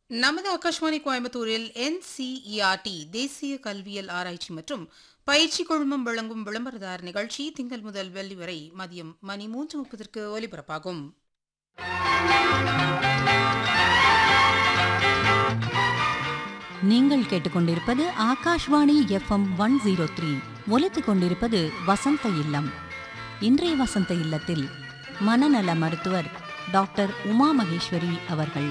நமது ஆகாஷ்வாணி கோயம்புத்தூரில் என்சிஇஆர்டி தேசிய கல்வியல் ஆராய்ச்சி மற்றும் பயிற்சி குழுமம் வழங்கும் விளம்பரதார் நிகழ்ச்சி திங்கள் முதல் வெள்ளி வரை மதியம் மணி மூன்று முப்பதற்கு ஒலிபரப்பாகும் நீங்கள் கேட்டுக்கொண்டிருப்பது Akashvani FM one zero three ஒலித்துக் கொண்டிருப்பது வசந்த இல்லம் இன்றைய வசந்த இல்லத்தில் மனநல மருத்துவர் டாக்டர் உமா மகேஸ்வரி அவர்கள்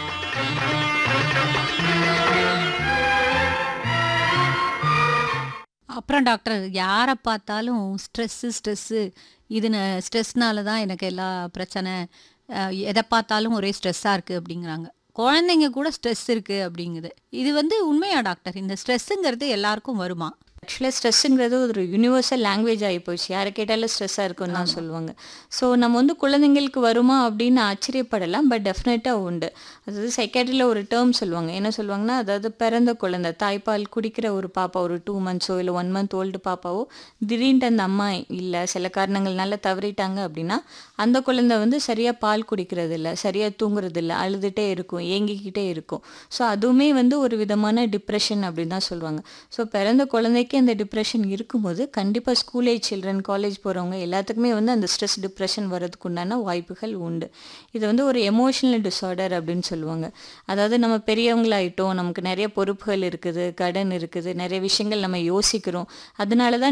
அப்புறம் டாக்டர் யாரை பார்த்தாலும் ஸ்ட்ரெஸ்ஸு ஸ்ட்ரெஸ்ஸு இது ஸ்ட்ரெஸ்னால தான் எனக்கு எல்லா பிரச்சனை அஹ், எதை பார்த்தாலும் ஒரே ஸ்ட்ரெஸ்ஸாக இருக்குது அப்படிங்கிறாங்க குழந்தைங்க கூட ஸ்ட்ரெஸ் இருக்குது அப்படிங்குது இது வந்து உண்மையா டாக்டர் இந்த ஸ்ட்ரெஸ்ஸுங்கிறது எல்லாருக்கும் வருமா ஆக்சுவலாக ஸ்ட்ரெஸ்ஸுங்கிறது ஒரு யூனிவர்சல் லாங்குவேஜ் ஆகிப்போச்சு யாரை கேட்டாலும் ஸ்ட்ரெஸ்ஸாக இருக்குன்னு தான் சொல்லுவாங்க ஸோ நம்ம வந்து குழந்தைங்களுக்கு வருமா அப்படின்னு ஆச்சரியப்படலாம் பட் டெஃபினட்டாக உண்டு அதாவது சைக்காட்ரியில் ஒரு டேர்ம் சொல்லுவாங்க என்ன சொல்லுவாங்கன்னா அதாவது பிறந்த குழந்தை தாய்ப்பால் குடிக்கிற ஒரு பாப்பா ஒரு டூ மந்த்ஸோ இல்லை ஒன் மந்த் ஓல்டு பாப்பாவோ திடீர்னு அந்த அம்மா இல்லை சில காரணங்கள்னால தவறிட்டாங்க அப்படின்னா அந்த குழந்தை வந்து சரியாக பால் குடிக்கிறது இல்லை சரியாக தூங்குறது இல்லை அழுதுகிட்டே இருக்கும் ஏங்கிக்கிட்டே இருக்கும் ஸோ அதுவுமே வந்து ஒரு விதமான டிப்ரெஷன் அப்படின்னு தான் சொல்லுவாங்க ஸோ பிறந்த குழந்தைக்கு அந்த டிப்ரெஷன் இருக்கும்போது கண்டிப்பாக ஸ்கூல் ஏஜ் சில்ட்ரன் காலேஜ் போகிறவங்க எல்லாத்துக்குமே வந்து அந்த ஸ்ட்ரெஸ் டிப்ரெஷன் வர்றதுக்கு உண்டான வாய்ப்புகள் உண்டு இது வந்து ஒரு எமோஷனல் டிஸார்டர் அப்படின்னு சொல்லுவாங்க அதாவது நம்ம பெரியவங்களாயிட்டோம் நமக்கு நிறைய பொறுப்புகள் இருக்குது கடன் இருக்குது நிறைய விஷயங்கள் நம்ம யோசிக்கிறோம் அதனால தான்